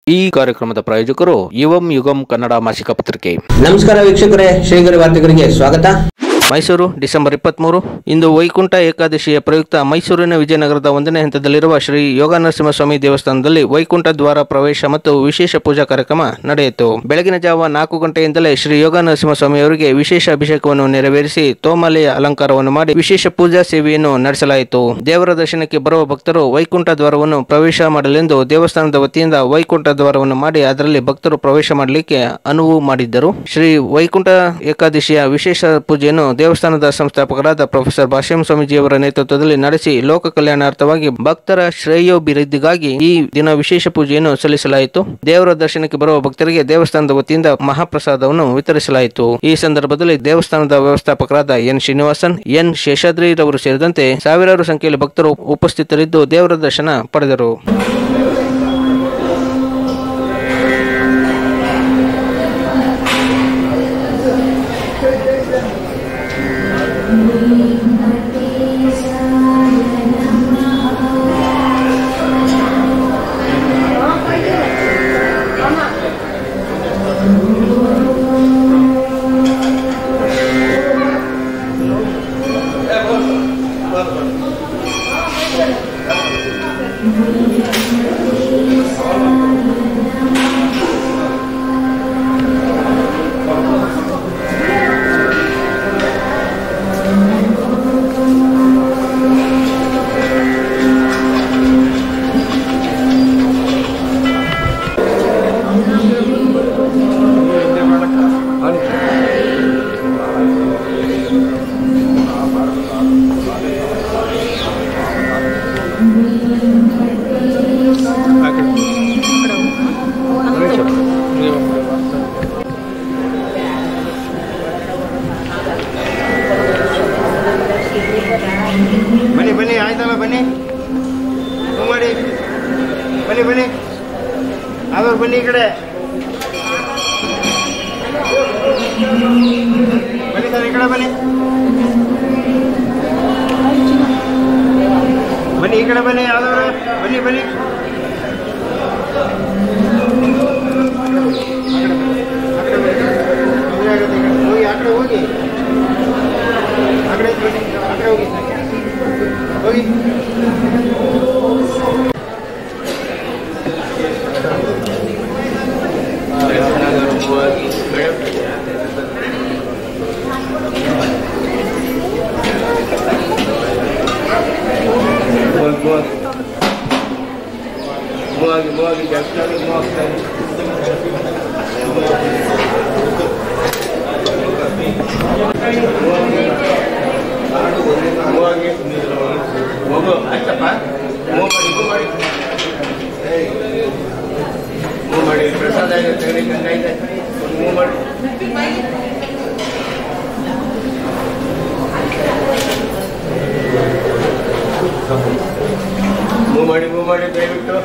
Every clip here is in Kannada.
ಈ ಕಾರ್ಯಕ್ರಮದ ಪ್ರಾಯೋಜಕರು ಯುವಂ ಯುಗಂ ಕನ್ನಡ ಮಾಸಿಕ ಪತ್ರಿಕೆ ನಮಸ್ಕಾರ ವೀಕ್ಷಕರೇ ಶ್ರೀಗರಿ ವಾರ್ತೆಗರಿಗೆ ಸ್ವಾಗತ ಮೈಸೂರು ಡಿಸೆಂಬರ್ ಇಪ್ಪತ್ಮೂರು ಇಂದು ವೈಕುಂಠ ಏಕಾದಶಿಯ ಪ್ರಯುಕ್ತ ಮೈಸೂರಿನ ವಿಜಯನಗರದ ಒಂದನೇ ಹಂತದಲ್ಲಿರುವ ಶ್ರೀ ಯೋಗ ನರಸಿಂಹಸ್ವಾಮಿ ದೇವಸ್ಥಾನದಲ್ಲಿ ವೈಕುಂಠ ದ್ವಾರ ಪ್ರವೇಶ ಮತ್ತು ವಿಶೇಷ ಪೂಜಾ ಕಾರ್ಯಕ್ರಮ ನಡೆಯಿತು ಬೆಳಗಿನ ಜಾವ ನಾಲ್ಕು ಗಂಟೆಯಿಂದಲೇ ಶ್ರೀ ಯೋಗ ನರಸಿಂಹಸ್ವಾಮಿ ಅವರಿಗೆ ವಿಶೇಷ ಅಭಿಷೇಕವನ್ನು ನೆರವೇರಿಸಿ ತೋಮಾಲೆಯ ಅಲಂಕಾರವನ್ನು ಮಾಡಿ ವಿಶೇಷ ಪೂಜಾ ಸೇವೆಯನ್ನು ನಡೆಸಲಾಯಿತು ದೇವರ ದರ್ಶನಕ್ಕೆ ಬರುವ ಭಕ್ತರು ವೈಕುಂಠ ದ್ವಾರವನ್ನು ಪ್ರವೇಶ ಮಾಡಲೆಂದು ದೇವಸ್ಥಾನದ ವತಿಯಿಂದ ವೈಕುಂಠ ದ್ವಾರವನ್ನು ಮಾಡಿ ಅದರಲ್ಲಿ ಭಕ್ತರು ಪ್ರವೇಶ ಮಾಡಲಿಕ್ಕೆ ಅನುವು ಮಾಡಿದ್ದರು ಶ್ರೀ ವೈಕುಂಠ ಏಕಾದಶಿಯ ವಿಶೇಷ ಪೂಜೆಯನ್ನು ದೇವಸ್ಥಾನದ ಸಂಸ್ಥಾಪಕರಾದ ಪ್ರೊಫೆಸರ್ ಭಾಷ್ಯಂ ಸ್ವಾಮೀಜಿಯವರ ನೇತೃತ್ವದಲ್ಲಿ ನಡೆಸಿ ಲೋಕ ಕಲ್ಯಾಣಾರ್ಥವಾಗಿ ಭಕ್ತರ ಶ್ರೇಯೋಭಿವೃದ್ಧಿಗಾಗಿ ಈ ದಿನ ವಿಶೇಷ ಪೂಜೆಯನ್ನು ಸಲ್ಲಿಸಲಾಯಿತು ದೇವರ ದರ್ಶನಕ್ಕೆ ಬರುವ ಭಕ್ತರಿಗೆ ದೇವಸ್ಥಾನದ ವತಿಯಿಂದ ಮಹಾಪ್ರಸಾದವನ್ನು ವಿತರಿಸಲಾಯಿತು ಈ ಸಂದರ್ಭದಲ್ಲಿ ದೇವಸ್ಥಾನದ ವ್ಯವಸ್ಥಾಪಕರಾದ ಎನ್ ಶ್ರೀನಿವಾಸನ್ ಎನ್ ಶೇಷಾದ್ರಿರವರು ಸೇರಿದಂತೆ ಸಾವಿರಾರು ಸಂಖ್ಯೆಯಲ್ಲಿ ಭಕ್ತರು ಉಪಸ್ಥಿತರಿದ್ದು ದೇವರ ದರ್ಶನ ಪಡೆದರು ಬನ್ನಿ ಬನ್ನಿ ಆಯ್ತಲ್ಲ ಬನ್ನಿ ಹ್ಞೂ ಮಾಡಿ ಬನ್ನಿ ಬನ್ನಿ ಆದವ್ರು ಬನ್ನಿ ಈ ಕಡೆ ಬನ್ನಿ ಸರ್ ಈ ಕಡೆ ಬನ್ನಿ ಬನ್ನಿ ಈ ಕಡೆ ಬನ್ನಿ ಆದವರು ಬನ್ನಿ ಬನ್ನಿ ತೊಂದ್ರೆ ಆಗುತ್ತೆ ಈ ಕಡೆ. ಹೋಗಿ ಆ ಕಡೆ ಹೋಗಿ ಆ ಕಡೆ ಬನ್ನಿ ಆ ಕಡೆ ಹೋಗಿ ಹೋಗಿ ಮೂವಾಗಿ ಮೂವಾಗಿ ಜಾಸ್ತಿ ಮೂವಾಗ್ತಾರೆ ಮೂವಾಗಿ ಹೋಗು ಆಯ್ತಪ್ಪ ಮೂವ್ ಮಾಡಿ ಮೂವ್ ಮಾಡಿ ಮೂವ್ ಮಾಡಿ ಪ್ರಸಾದ ಇದೆ ತಗೊಳ್ಳಿ ಗಂಗಾ ಇದೆ ಮೂವ್ ಮಾಡಿ ಮೂವ್ ಮಾಡಿ ಮೂವ್ ಮಾಡಿ ದಯವಿಟ್ಟು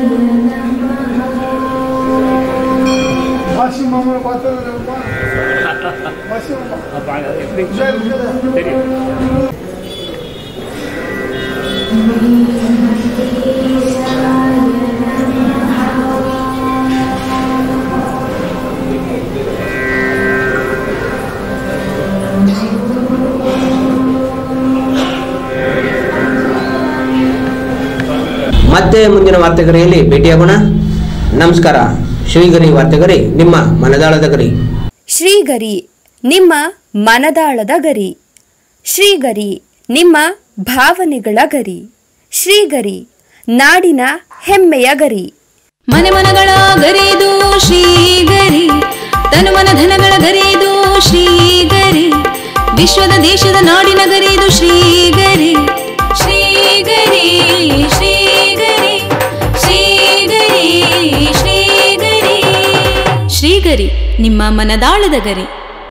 மாசிமாமா பார்த்ததுப்பா மாசிமாமா சரி சரி ಮತ್ತೆ ಮುಂದಿನ ವಾರ್ತೆಗರಿಯಲ್ಲಿ ಭೇಟಿಯಾಗೋಣ ನಮಸ್ಕಾರ ಶ್ರೀಗರಿ ವಾರ್ತೆಗರಿ ನಿಮ್ಮ ಮನದಾಳದ ಗರಿ ಶ್ರೀಗರಿ ನಿಮ್ಮ ಮನದಾಳದ ಗರಿ ಶ್ರೀಗರಿ ನಿಮ್ಮ ಭಾವನೆಗಳ ಗರಿ ಶ್ರೀಗರಿ ನಾಡಿನ ಹೆಮ್ಮೆಯ ಗರಿ ಮನೆ ಮನಗಳ ಗರಿದು ಶ್ರೀಗರಿ ತನು ಮನ ಧನಗಳ ಗರಿದು ಶ್ರೀಗರಿ ವಿಶ್ವದ ದೇಶದ ನಾಡಿನ ಗರಿದು ಶ್ರೀಗರಿ ಶ್ರೀಗರಿ ಶ್ರೀಗರಿ ಶ್ರೀಗರಿ ಶ್ರೀಗರಿ ಶ್ರೀಗರಿ ನಿಮ್ಮ ಮನದಾಳದ ಗರಿ